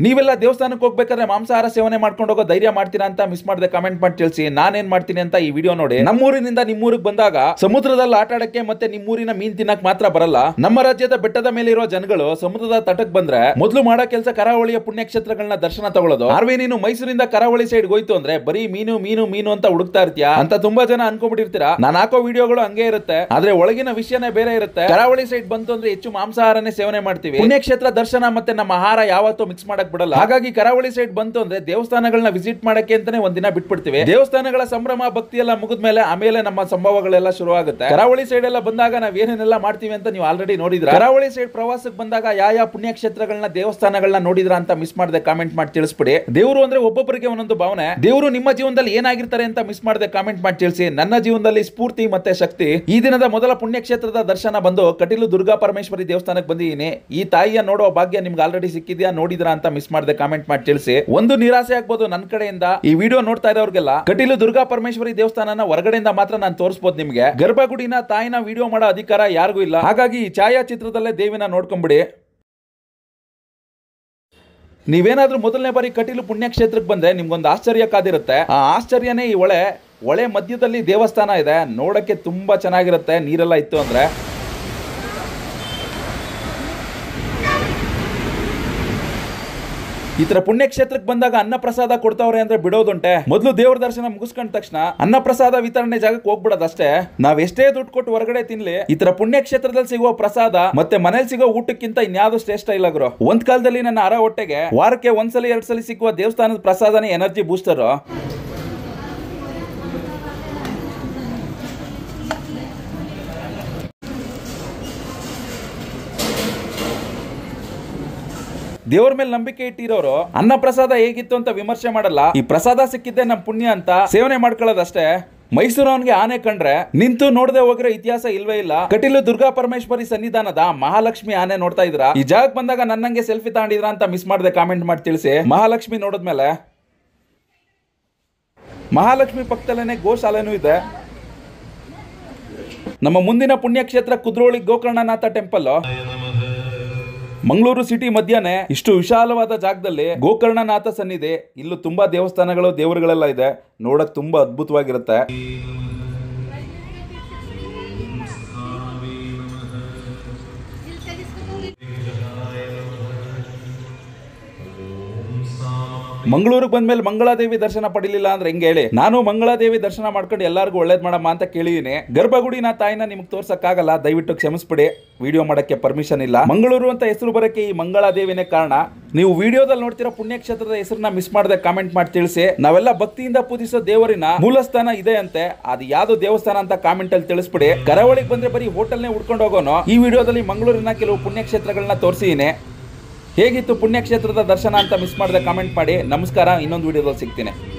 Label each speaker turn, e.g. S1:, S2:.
S1: ನೀವೆಲ್ಲ ದೇವಸ್ಥಾನಕ್ಕೆ ಹೋಗ್ಬೇಕಾದ್ರೆ ಮಾಂಸಾಹಾರ ಸೇವನೆ ಮಾಡ್ಕೊಂಡು ಹೋಗೋ ಧೈರ್ಯ ಮಾಡ್ತೀರಾ ಅಂತ ಮಿಸ್ ಮಾಡದೆ ಕಾಮೆಂಟ್ ಮಾಡಿ ತಿಳಿಸಿ ನಾನೇನ್ ಮಾಡ್ತೀನಿ ಅಂತ ಈ ವಿಡಿಯೋ ನೋಡಿ ನಮ್ಮೂರಿನಿಂದ ನಿಮ್ಮೂರಿಗೆ ಬಂದಾಗ ಸಮುದ್ರದಲ್ಲಿ ಆಟ ಆಡಕ್ಕೆ ಮತ್ತೆ ನಿಮ್ಮೂರಿನ ಮೀನ್ ತಿನ್ನಕ್ ಮಾತ್ರ ಬರಲ್ಲ ನಮ್ಮ ರಾಜ್ಯದ ಬೆಟ್ಟದ ಮೇಲೆ ಇರೋ ಜನಗಳು ಸಮುದ್ರದ ತಟಕ್ ಬಂದ್ರೆ ಮೊದಲು ಮಾಡೋ ಕೆಲಸ ಕರಾವಳಿಯ ಪುಣ್ಯಕ್ಷೇತ್ರಗಳನ್ನ ದರ್ಶನ ತಗೊಳ್ಳೋದು ಆರ್ವೆ ನೀನು ಮೈಸೂರಿಂದ ಕರಾವಳಿ ಸೈಡ್ ಹೋಯ್ತು ಅಂದ್ರೆ ಬರೀ ಮೀನು ಮೀನು ಮೀನು ಅಂತ ಹುಡುಕ್ತಾ ಇರ್ತೀಯ ಅಂತ ತುಂಬಾ ಜನ ಅನ್ಕೊಂಡ್ಬಿಟ್ಟಿರ್ತೀರಾ ನಾನು ಹಾಕೋ ವಿಡಿಯೋಗಳು ಹಂಗೆ ಇರುತ್ತೆ ಆದ್ರೆ ಒಳಗಿನ ವಿಷಯನೇ ಬೇರೆ ಇರುತ್ತೆ ಕರಾವಳಿ ಸೈಡ್ ಬಂತು ಅಂದ್ರೆ ಹೆಚ್ಚು ಮಾಂಸಾಹಾರನೇ ಸೇವನೆ ಮಾಡ್ತೀವಿ ಪುಣ್ಯಕ್ಷೇತ್ರ ದರ್ಶನ ಮತ್ತೆ ನಮ್ಮ ಆಹಾರ ಯಾವತ್ತೂ ಮಿಕ್ಸ್ ಮಾಡಕ್ ಬಿಡಲ್ಲ ಹಾಗಾಗಿ ಕರಾವಳಿ ಸೈಡ್ ಬಂತು ಅಂದ್ರೆ ದೇವಸ್ಥಾನಗಳನ್ನ ವಿಸಿಟ್ ಮಾಡಕ್ಕೆ ಅಂತಾನೆ ಒಂದಿನ ಬಿಟ್ಬಿಡ್ತೀವಿ ದೇವಸ್ಥಾನಗಳ ಸಂಭ್ರಮ ಭಕ್ತಿ ಎಲ್ಲ ಮುಗಿದ್ಮೇಲೆ ಆಮೇಲೆ ನಮ್ಮ ಸಂಭವಗಳೆಲ್ಲ ಶುರು ಆಗುತ್ತೆ ಕರಾವಳಿ ಸೈಡ್ ಎಲ್ಲ ಬಂದಾಗ ನಾವ್ ಏನೇನೆಲ್ಲ ಮಾಡ್ತೀವಿ ಅಂತ ನೀವು ಆಲ್ರೆಡಿ ನೋಡಿದ್ರ ಕರಾವಳಿ ಸೈಡ್ ಪ್ರವಾಸಕ್ಕೆ ಬಂದಾಗ ಯಾವ ಯಾವ ಪುಣ್ಯಕ್ಷೇತ್ರಗಳನ್ನ ದೇವಸ್ಥಾನಗಳನ್ನ ನೋಡಿದ್ರ ಅಂತ ಮಿಸ್ ಮಾಡದೆ ಕಾಮೆಂಟ್ ಮಾಡಿ ತಿಳಿಸ್ಬಿಡಿ ದೇವರು ಅಂದ್ರೆ ಒಬ್ಬೊಬ್ಬರಿಗೆ ಒಂದೊಂದು ಭಾವನೆ ದೇವರು ನಿಮ್ಮ ಜೀವನದಲ್ಲಿ ಏನಾಗಿರ್ತಾರೆ ಅಂತ ಮಿಸ್ ಮಾಡದೆ ಕಾಮೆಂಟ್ ಮಾಡಿ ತಿಳಿಸಿ ನನ್ನ ಜೀವನದಲ್ಲಿ ಸ್ಫೂರ್ತಿ ಮತ್ತೆ ಶಕ್ತಿ ಈ ದಿನದ ಮೊದಲ ಪುಣ್ಯಕ್ಷೇತ್ರದ ದರ್ಶನ ಬಂದು ಕಟೀಲು ದುರ್ಗಾ ಪರಮೇಶ್ವರಿ ದೇವಸ್ಥಾನಕ್ಕೆ ಬಂದಿದ್ದೀನಿ ಈ ತಾಯಿಯ ನೋಡೋ ಭಾಗ್ಯ ನಿಮ್ಗೆ ಆಲ್ರೆಡಿ ಸಿಕ್ಕಿದ್ಯಾ ನೋಡಿದ್ರಾ ಅಂತ ಮಿಸ್ ಮಾಡದೆ ಕಾಮೆಂಟ್ ಮಾಡಿ ತಿಳಿಸಿ ಒಂದು ನಿರಾಸೆ ಆಗ್ಬೋದು ನನ್ನ ಕಡೆಯಿಂದ ಈ ವಿಡಿಯೋ ನೋಡ್ತಾ ಇರೋರ್ಗೆಲ್ಲ ಕಟೀಲು ದುರ್ಗಾ ಪರಮೇಶ್ವರಿ ದೇವಸ್ಥಾನನ ಹೊರಗಡೆಯಿಂದ ಮಾತ್ರ ನಾನು ತೋರಿಸಬಹುದು ನಿಮ್ಗೆ ಗರ್ಭಗುಡಿನ ತಾಯಿನ ವಿಡಿಯೋ ಮಾಡೋ ಅಧಿಕಾರ ಯಾರಿಗೂ ಇಲ್ಲ ಹಾಗಾಗಿ ಈ ಛಾಯಾಚಿತ್ರದಲ್ಲೇ ದೇವಿನ ನೋಡ್ಕೊಂಬಿಡಿ ನೀವೇನಾದ್ರೂ ಮೊದಲನೇ ಬಾರಿ ಕಟೀಲು ಪುಣ್ಯಕ್ಷೇತ್ರಕ್ಕೆ ಬಂದ್ರೆ ನಿಮ್ಗೊಂದು ಆಶ್ಚರ್ಯ ಕಾದಿರುತ್ತೆ ಆ ಆಶ್ಚರ್ಯನೇ ಈ ಹೊಳೆ ಹೊಳೆ ಮಧ್ಯದಲ್ಲಿ ದೇವಸ್ಥಾನ ಇದೆ ನೋಡಕ್ಕೆ ತುಂಬಾ ಚೆನ್ನಾಗಿರುತ್ತೆ ನೀರೆಲ್ಲ ಇತ್ತು ಅಂದ್ರೆ ಈ ತರ ಪುಣ್ಯಕ್ಷೇತ್ರಕ್ಕೆ ಬಂದಾಗ ಅನ್ನ ಪ್ರಸಾದ ಕೊಡ್ತಾವ್ರೆ ಅಂದ್ರೆ ಬಿಡೋದುಂಟೆ ಮೊದಲು ದೇವ್ರ ದರ್ಶನ ಮುಗಿಸ್ಕೊಂಡ ತಕ್ಷಣ ಅನ್ನ ಪ್ರಸಾದ ವಿತರಣೆ ಜಾಗಕ್ಕೆ ಹೋಗ್ಬಿಡೋದಷ್ಟೇ ನಾವ್ ಎಷ್ಟೇ ದುಡ್ಡು ಕೊಟ್ಟು ಹೊರಗಡೆ ತಿನ್ಲಿ ಈ ತರ ಪುಣ್ಯಕ್ಷೇತ್ರದಲ್ಲಿ ಸಿಗುವ ಪ್ರಸಾದ ಮತ್ತೆ ಮನೇಲಿ ಸಿಗೋ ಊಟಕ್ಕಿಂತ ಇನ್ಯಾವುದು ಶ್ರೇಷ್ಠ ಇಲ್ಲ ಗುರು ಒಂದ್ ಕಾಲದಲ್ಲಿ ನನ್ನ ಅರ ಹೊಟ್ಟೆಗೆ ವಾರಕ್ಕೆ ಒಂದ್ಸಲ ಎರಡ್ ಸಲ ಸಿಕ್ಕುವ ದೇವಸ್ಥಾನದ ಪ್ರಸಾದನೇ ಎನರ್ಜಿ ಬೂಸ್ಟರ್ ದೇವ್ರ ಮೇಲೆ ನಂಬಿಕೆ ಇಟ್ಟಿರೋರು ಅನ್ನ ಪ್ರಸಾದ ಹೇಗಿತ್ತು ಅಂತ ವಿಮರ್ಶೆ ಮಾಡಲ್ಲ ಈ ಪ್ರಸಾದ ಸಿಕ್ಕಿದ್ದೆ ನಮ್ ಪುಣ್ಯ ಅಂತ ಸೇವನೆ ಮಾಡ್ಕೊಳ್ಳೋದಷ್ಟೇ ಮೈಸೂರವನ್ಗೆ ಆನೆ ಕಂಡ್ರೆ ನಿಂತು ನೋಡದೆ ಹೋಗಿರೋ ಇತಿಹಾಸ ಇಲ್ವೇ ಇಲ್ಲ ಕಟೀಲು ದುರ್ಗಾ ಪರಮೇಶ್ವರಿ ಸನ್ನಿಧಾನದ ಮಹಾಲಕ್ಷ್ಮಿ ಆನೆ ನೋಡ್ತಾ ಇದ್ರ ಈ ಜಾಗಕ್ಕೆ ಬಂದಾಗ ನನ್ನಂಗೆ ಸೆಲ್ಫಿ ತಗೊಂಡಿದ್ರ ಅಂತ ಮಿಸ್ ಮಾಡದೆ ಕಾಮೆಂಟ್ ಮಾಡಿ ತಿಳಿಸಿ ಮಹಾಲಕ್ಷ್ಮಿ ನೋಡಿದ್ಮೇಲೆ ಮಹಾಲಕ್ಷ್ಮಿ ಪಕ್ಕದಲ್ಲೇನೆ ಗೋಶಾಲೆನೂ ಇದೆ ನಮ್ಮ ಮುಂದಿನ ಪುಣ್ಯಕ್ಷೇತ್ರ ಕುದ್ರೋಳಿ ಗೋಕರ್ಣನಾಥ ಟೆಂಪಲ್ ಮಂಗಳೂರು ಸಿಟಿ ಮಧ್ಯಾಹ್ನ ಇಷ್ಟು ವಿಶಾಲವಾದ ಜಾಗದಲ್ಲಿ ಗೋಕರ್ಣನಾಥ ಸನ್ನಿಧಿ ಇಲ್ಲೂ ತುಂಬಾ ದೇವಸ್ಥಾನಗಳು ದೇವರುಗಳೆಲ್ಲ ಇದೆ ನೋಡಕ್ ತುಂಬಾ ಅದ್ಭುತವಾಗಿರುತ್ತೆ ಮಂಗಳೂರಿಗೆ ಬಂದ್ಮೇಲೆ ಮಂಗಳಾದೇವಿ ದರ್ಶನ ಪಡಿಲಿಲ್ಲ ಅಂದ್ರೆ ಹೆಂಗೆ ಹೇಳಿ ನಾನು ಮಂಗಳಾದೇವಿ ದರ್ಶನ ಮಾಡ್ಕೊಂಡು ಎಲ್ಲರಿಗೂ ಒಳ್ಳೇದ್ ಮಾಡಮ್ಮ ಅಂತ ಕೇಳಿದೀನಿ ಗರ್ಭಗುಡಿನ ತಾಯಿನ ನಿಮ್ಗೆ ತೋರ್ಸಕ್ಕಾಗಲ್ಲ ದಯವಿಟ್ಟು ಕ್ಷಮಿಸ್ಬಿಡಿ ವಿಡಿಯೋ ಮಾಡಕ್ಕೆ ಪರ್ಮಿಷನ್ ಇಲ್ಲ ಮಂಗಳೂರು ಅಂತ ಹೆಸರು ಬರಕ್ಕೆ ಈ ಮಂಗಳಾದೇವಿನೇ ಕಾರಣ ನೀವು ವಿಡಿಯೋದಲ್ಲಿ ನೋಡ್ತಿರೋ ಪುಣ್ಯಕ್ಷೇತ್ರದ ಹೆಸರನ್ನ ಮಿಸ್ ಮಾಡದೆ ಕಾಮೆಂಟ್ ಮಾಡಿ ತಿಳಿಸಿ ನಾವೆಲ್ಲ ಭಕ್ತಿಯಿಂದ ಪೂಜಿಸೋ ದೇವರಿನ ಮೂಲಸ್ಥಾನ ಇದೆ ಅಂತೆ ಅದು ಯಾವ್ದು ದೇವಸ್ಥಾನ ಅಂತ ಕಾಮೆಂಟ್ ಅಲ್ಲಿ ತಿಳಿಸ್ಬಿಡಿ ಕರಾವಳಿಗೆ ಬಂದ್ರೆ ಬರೀ ಹೋಟೆಲ್ನೇ ಉಡ್ಕೊಂಡು ಹೋಗೋನು ಈ ವಿಡಿಯೋದಲ್ಲಿ ಮಂಗಳೂರಿನ ಕೆಲವು ಪುಣ್ಯಕ್ಷೇತ್ರಗಳನ್ನ ತೋರಿಸಿದ್ದೀನಿ ಹೇಗಿತ್ತು ಪುಣ್ಯಕ್ಷೇತ್ರದ ದರ್ಶನ ಅಂತ ಮಿಸ್ ಮಾಡದೆ ಕಾಮೆಂಟ್ ಮಾಡಿ ನಮಸ್ಕಾರ ಇನ್ನೊಂದು ವಿಡಿಯೋದಲ್ಲಿ ಸಿಗ್ತೀನಿ